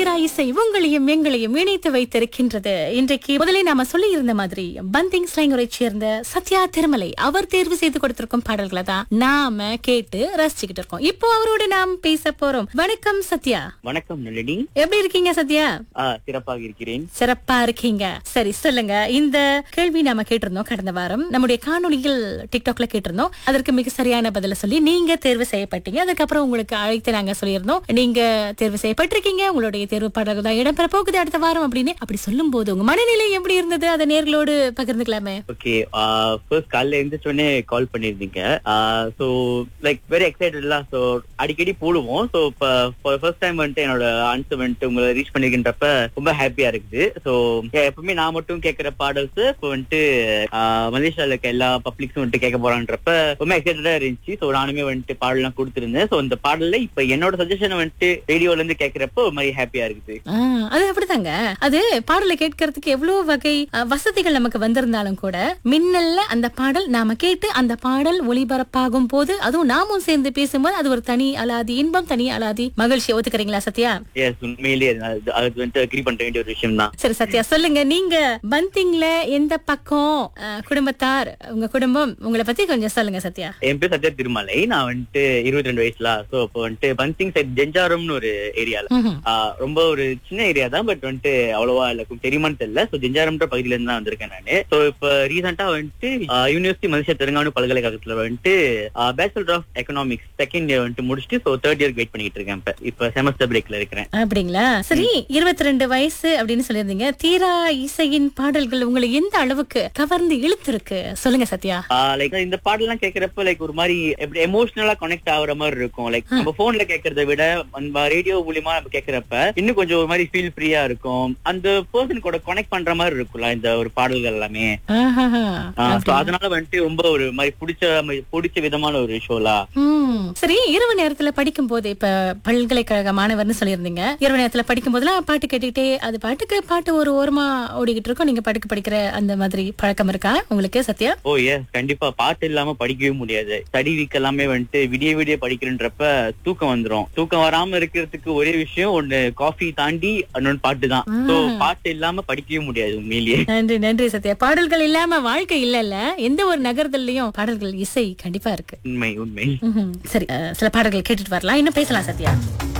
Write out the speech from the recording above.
தீரா இசை உங்களையும் எங்களையும் இணைத்து வைத்திருக்கின்றது இன்றைக்கு முதலில் நாம சொல்லி இருந்த மாதிரி பந்திங் ஸ்லைங்குரை சேர்ந்த சத்யா திருமலை அவர் தேர்வு செய்து கொடுத்திருக்கும் பாடல்களை தான் நாம கேட்டு ரசிச்சுக்கிட்டு இருக்கோம் இப்போ அவரோட நாம் பேச போறோம் வணக்கம் சத்யா வணக்கம் நளினி எப்படி இருக்கீங்க சத்யா ஆ, சிறப்பாக இருக்கிறேன் சிறப்பா இருக்கீங்க சரி சொல்லுங்க இந்த கேள்வி நாம கேட்டிருந்தோம் கடந்த வாரம் நம்முடைய காணொளியில் டிக்டாக்ல கேட்டிருந்தோம் அதற்கு மிக சரியான பதில சொல்லி நீங்க தேர்வு செய்யப்பட்டீங்க அதுக்கப்புறம் உங்களுக்கு அழைத்து நாங்க சொல்லியிருந்தோம் நீங்க தேர்வு செய்யப்பட்டிருக்கீங்க உங்களுடைய தேர்வு பாடல்கள் தான் இடம்பெற போகுது அடுத்த வாரம் அப்படின்னு அப்படி சொல்லும் போது உங்க மனநிலை எப்படி இருந்தது அதை நேர்களோடு பகிர்ந்துக்கலாமே ஓகே ஃபர்ஸ்ட் காலைல எழுந்திரிச்சோடனே கால் பண்ணிருந்தீங்க ஸோ லைக் வெரி எக்ஸைட்டட்ல ஸோ அடிக்கடி போடுவோம் ஸோ இப்போ ஃபர்ஸ்ட் டைம் வந்துட்டு என்னோட ஆன்சர் வந்துட்டு உங்களை ரீச் பண்ணிருக்கின்றப்ப ரொம்ப ஹாப்பியா இருக்குது ஸோ எப்பவுமே நான் மட்டும் கேட்கிற பாடல்ஸ் இப்போ வந்துட்டு ஆஹ், மலேசியால இருக்க எல்லா பப்ளிக்ஸும் வந்துட்டு கேட்க போறான்றப்ப ரொம்ப எக்ஸைட்டடா இருந்துச்சு ஸோ நானுமே வந்துட்டு பாடலாம் கொடுத்துருந்தேன் ஸோ இந்த பாடல்ல இப்போ என்னோட சஜஷனை வந்துட்டு ரேடியோல இருந்து கேட்கிறப்ப ஒரு மாதிரி ஹாப்பியா இருக்குது ஆ, அது அப்படிதாங்க அது பாடலை கேட்கறதுக்கு எவ்வளவு வகை அ, வசதிகள் நமக்கு வந்திருந்தாலும் கூட மின்னல்ல அந்த பாடல் நாம கேட்டு அந்த பாடல் ஒளிபரப்பாகும் போது அதுவும் நாமும் சேர்ந்து பேசும்போது அது ஒரு தனி அலாதி இன்பம் தனி அலாதி மகிழ்ச்சி ஒத்துக்கிறீங்களா சத்யா எஸ் உண்மையிலேயே அது அது வந்துட்டு அக்ரி பண்ற வேண்டிய ஒரு விஷயம் தான் சரி சத்யா சொல்லுங்க நீங்க பந்திங்ல எந்த பக்கம் அ, குடும்பத்தார் உங்க குடும்பம் உங்களை பத்தி கொஞ்சம் சொல்லுங்க சத்யா என் பேர் சத்யா திருமலை நான் வந்துட்டு இருபத்தி ரெண்டு வயசுல சோ இப்போ வந்துட்டு பன்சிங் சைட் ஜெஞ்சாரம்னு ஒரு ஏரியால ம்ஹும். ரொம்ப ஒரு சின்ன ஏரியா தான் பட் வந்துட்டு அவ்வளவா எல்லாருக்கும் தெரியுமான்னு தெரியல சோ ஜெஞ்சாரம்ன்ற பகுதியில இருந்து தான் வந்திருக்கேன் நானு சோ இப்ப ரீசெண்டா வந்துட்டு யூனிவர்சிட்டி மலேசியா தெலுங்கானு பல்கலைக்கழகத்துல வந்துட்டு bachelor of economics second year வந்துட்டு முடிச்சுட்டு சோ தேர்ட் இயர் வெயிட் பண்ணிட்டு இருக்கேன் இப்ப இப்ப செமஸ்டர் பிரேக்ல இருக்கிறேன் அப்படிங்களா சரி இருபத்தி ரெண்டு வயசு அப்படின்னு சொல்லியிருந்தீங்க தீரா இசையின் பாடல்கள் உங்களை எந்த அளவுக்கு கவர்ந்து இழுத்திருக்கு சொல்லுங்க சத்யா லைக் இந்த பாடலாம் கேக்குறப்ப லைக் ஒரு மாதிரி எப்படி எமோஷனலா கனெக்ட் ஆகுற மாதிரி இருக்கும் லைக் நம்ம போன்ல கேக்குறத விட நம்ம ரேடியோ மூலியமா நம்ம கேக்குறப்ப இன்னும் கொஞ்சம் ஒரு மாதிரி ஃபீல் ஃப்ரீயா இருக்கும் அந்த பர்சன் கூட கனெக்ட் பண்ற மாதிரி இருக்கும்ல இந்த ஒரு பாடல்கள் எல்லாமே ஆஹாஹா. So அதனால வந்துட்டு ரொம்ப ஒரு மாதிரி பிடிச்ச பிடிச்ச விதமான ஒரு ஷோலா ம். சரி இரவு நேரத்துல படிக்கும் போது இப்ப பல்கலைக்கழக மாணவர்னு சொல்லியிருந்தீங்க இரவு நேரத்துல படிக்கும் போதெல்லாம் பாட்டு கேட்டுக்கிட்டே அது பாட்டுக்கு பாட்டு ஒரு ஓரமா ஓடிக்கிட்டு இருக்கும் நீங்க படுக்க படிக்கிற அந்த மாதிரி பழக்கம் இருக்கா உங்களுக்கு சத்யா ஓ எஸ் கண்டிப்பா பாட்டு இல்லாம படிக்கவே முடியாது ஸ்டடி வீக் எல்லாமே வந்துட்டு விடிய விடிய படிக்கிறன்றப்ப தூக்கம் வந்துரும் தூக்கம் வராம இருக்கிறதுக்கு ஒரே விஷயம் ஒண்ணு காஃபி தாண்டி இன்னொன்னு பாட்டு தான் சோ பாட்டு இல்லாம படிக்கவே முடியாது உண்மையிலேயே நன்றி நன்றி சத்யா பாடல்கள் இல்லாம வாழ்க்கை இல்லல்ல எந்த ஒரு நகரத்துலயும் பாடல்கள் இசை கண்டிப்பா இருக்கு உண்மை உண்மை ம்ஹும். சரி அஹ், சில பாடல்கள் கேட்டுட்டு வரலாம் இன்னும் பேசலாம் சத்யா